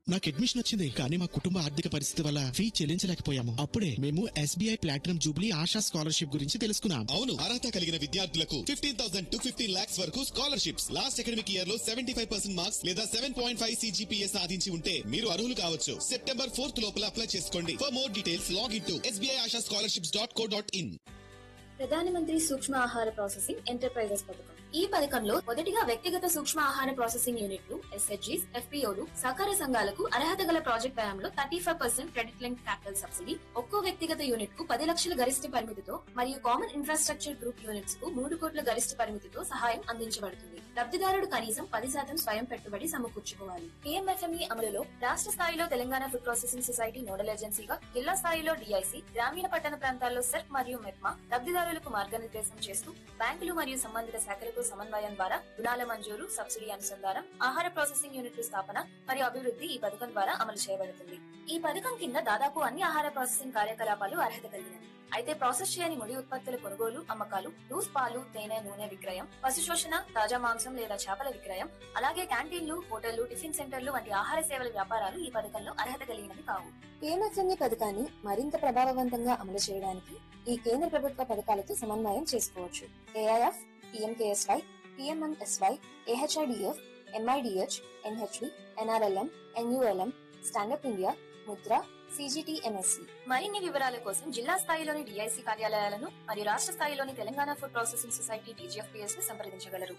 నాకు అడ్మిషన్ వచ్చింది కానీ మా కుటుంబ ఆర్థిక పరిస్థితి వల్ల ఫీ చెల్లించలేకపోయాము అప్పుడే మేము SBI platinum jubilee Asha scholarship గురించి తెలుసుకున్నాం అవును అర్హత కలిగిన విద్యార్థులకు fifteen thousand to fifteen lakhs వరకు స్కాలర్షిప్స్ లాస్ట్ అకాడమిక్ ఇయర్ లో సెవెంటీ ఫైవ్ పర్సెంట్ మార్క్స్ లేదా సెవెన్ పాయింట్ ఫైవ్ సిజిపిఏ సాధించి ఉంటే మీరు అర్హులు కావచ్చు సెప్టెంబర్ ఫోర్త్ లోపల అప్లై చేసుకోండి for more details log in to SBI Asha scholarships dot co dot in ప్రధానమంత్రి సూక్ష్మ ఆహార ప్రాసెసింగ్ ఎంటర్ప్రైజెస్ పథకం ఈ పథకంలో మొదటిగా వ్యక్తిగత సూక్ష్మ ఆహార ప్రాసెసింగ్ యూనిట్లు ఎస్హెచ్జీస్ ఎఫ్పిఓలు సహకార సంఘాలకు అర్హత గల ప్రాజెక్ట్ వ్యయంలో thirty five percent credit link capital subsidy ఒక్కో వ్యక్తిగత యూనిట్ కు పది లక్షల గరిష్ట పరిమితితో మరియు కామన్ ఇన్ఫ్రాస్ట్రక్చర్ గ్రూప్ యూనిట్స్ కు మూడు కోట్ల గరిష్ట పరిమితితో సహాయం అందించబడుతుంది లబ్ధిదారుడు కనీసం పది శాతం స్వయం పెట్టుబడి సమకూర్చుకోవాలి పిఎంఎఫ్ఎంఈ అమలులో రాష్ట్ర స్థాయిలో Telangana food processing society nodal ఏజెన్సీగా జిల్లా స్థాయిలో డిఐసి గ్రామీణ పట్టణ ప్రాంతాల్లో సెర్క్ మరియు మెప్మా లబ్ధిదారులకు మార్గనిర్దేశం చేస్తూ బ్యాంకులు మరియు సంబంధిత శాఖలతో సమన్వయం ద్వారా రుణాల మంజూరు సబ్సిడీ అనుసంధానం ఆహార ప్రాసెసింగ్ యూనిట్ల స్థాపన మరియు అభివృద్ధి ఈ పథకం ద్వారా అమలు చేయబడుతుంది ఈ పథకం కింద దాదాపు అన్ని ఆహార ప్రాసెసింగ్ కార్యకలాపాలు అర్హత కలిగినవి అయితే ప్రాసెస్ చేయని ముడి ఉత్పత్తుల కొనుగోలు అమ్మకాలు లూస్ పాలు తేనె నూనె విక్రయం పశు శోషణ తాజా మాంసం లేదా చేపల విక్రయం అలాగే క్యాంటీన్లు హోటళ్లు టిఫిన్ సెంటర్లు వంటి ఆహార సేవల వ్యాపారాలు ఈ పథకంలో అర్హత కలిగినవి కావు పిఎంఎఫ్ఎంఈ పథకాన్ని మరింత ప్రభావవంతంగా అమలు చేయడానికి ఈ కేంద్ర ప్రభుత్వ పథకాలతో సమన్వయం చేసుకోవచ్చు AIF PMKSY PMMSY AHIDF MIDH NHB NRLM NULM stand up India Mudra CGTMSE మరిన్ని వివరాల కోసం జిల్లా స్థాయిలోని డిఐసి కార్యాలయాలను మరియు రాష్ట్ర స్థాయిలోని Telangana food processing society TGFPS ను సంప్రదించగలరు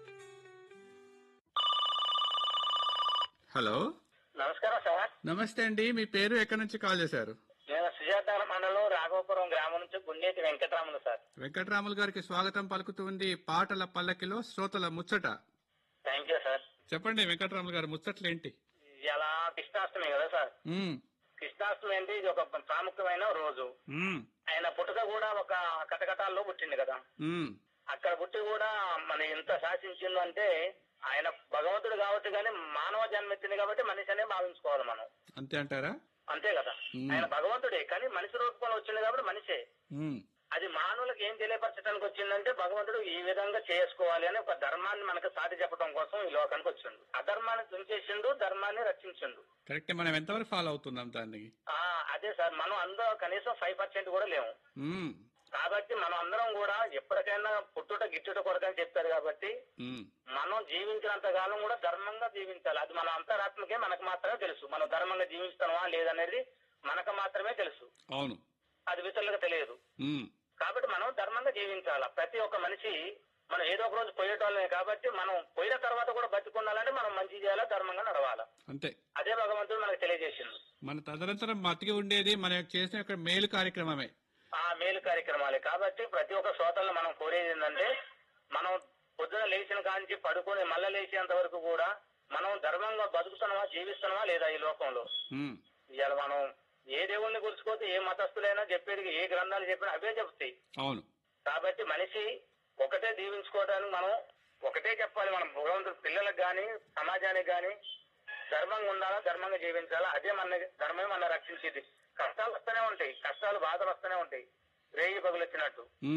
హలో నమస్కారం సార్ నమస్తే అండి మీ పేరు ఎక్కడి నుంచి కాల్ చేశారు నేను సుజాత మండలం రాఘవపురం గ్రామం నుంచి గుండేటి వెంకటరాములు సార్ వెంకటరాములు గారికి స్వాగతం పలుకుతుంది పాటల పల్లకిలో శ్రోతల ముచ్చట థ్యాంక్ యూ సార్ చెప్పండి వెంకటరాములు గారు ముచ్చట్లేంటి ఇలా కృష్ణాష్టమి కదా సార్ మ్మ్, కృష్ణాష్టమి అంటే ఇది ఒక ప్రాముఖ్యమైన రోజు మ్మ్, ఆయన పుట్టుక కూడా ఒక కటకటాల్లో పుట్టింది కదా మ్మ్. అక్కడ పుట్టి కూడా మన ఎంత శాసించిందో అంటే ఆయన భగవంతుడు కాబట్టి కానీ మానవ జన్మెత్తింది కాబట్టి మనిషి అనే భావించుకోవాలి మనం అంతే అంటారా అంతే కదా మ్మ్. ఆయన భగవంతుడే కానీ మనిషి రూపంలో వచ్చింది కాబట్టి మనిషే మ్మ్, అది మానవులకు ఏం తెలియపరచడానికి వచ్చిందంటే భగవంతుడు ఈ విధంగా చేసుకోవాలి అని ఒక ధర్మాన్ని మనకు సాటి చెప్పడం కోసం ఈ లోకానికి వచ్చిండు అధర్మాన్ని తుంచేసిండు ధర్మాన్ని రక్షించిండు కరెక్టే మనం ఎంతవరకు ఫాలో అవుతున్నాం దాన్ని ఆ అదే సార్ మనం అందరూ కనీసం ఫైవ్ పర్సెంట్ కూడా లేము మ్మ్, కాబట్టి మనం అందరం కూడా ఎప్పటికైనా పుట్టుట గిట్టుట కొరకని చెప్పారు కాబట్టి మ్మ్. మనం జీవించినంత కాలం కూడా ధర్మంగా జీవించాలి అది మన అంతరాత్మకే మనకు మాత్రమే తెలుసు మనం ధర్మంగా జీవిస్తామా లేదనేది మనకు మాత్రమే తెలుసు అవును అది ఇతరులకు తెలియదు మ్మ్, కాబట్టి మనం ధర్మంగా జీవించాలి ప్రతి ఒక్క మనిషి మనం ఏదో ఒక రోజు పోయేటోళ్ళమే కాబట్టి మనం పోయిన తర్వాత కూడా బతికుండాలంటే మనం మంచి చేయాలా ధర్మంగా నడవాలా అంతే అదే భగవంతుడు మనకు తెలియజేసింది మన తదనంతరం బతికి ఉండేది మనం చేసిన యొక్క మేలు కార్యక్రమమే ఆ మేలు కార్యక్రమాలే కాబట్టి ప్రతి ఒక్క శ్రోతలను మనం కోరేది ఏంటంటే మనం పొద్దున లేచిన కాంచి పడుకొని మళ్ళా లేచేంత వరకు కూడా మనం ధర్మంగా బతుకుతున్నామా జీవిస్తున్నామా లేదా ఈ లోకంలో మ్మ్, ఇవాళ మనం ఏ దేవుణ్ణి గుర్చుకోతే ఏ మతస్థులైనా చెప్పేది ఏ గ్రంథాలు చెప్పినా అవే చెప్తాయి అవును కాబట్టి మనిషి ఒకటే దీవించుకోవడానికి మనం ఒకటే చెప్పాలి మనం భగవంతుడు పిల్లలకు గాని సమాజానికి గాని ధర్మంగా ఉండాలా ధర్మంగా జీవించాలా అదే మన ధర్మమే మన రక్షించేది కష్టాలు వస్తూనే ఉంటాయి కష్టాలు బాధలు వస్తూనే ఉంటాయి రేయి పగులొచ్చినట్టు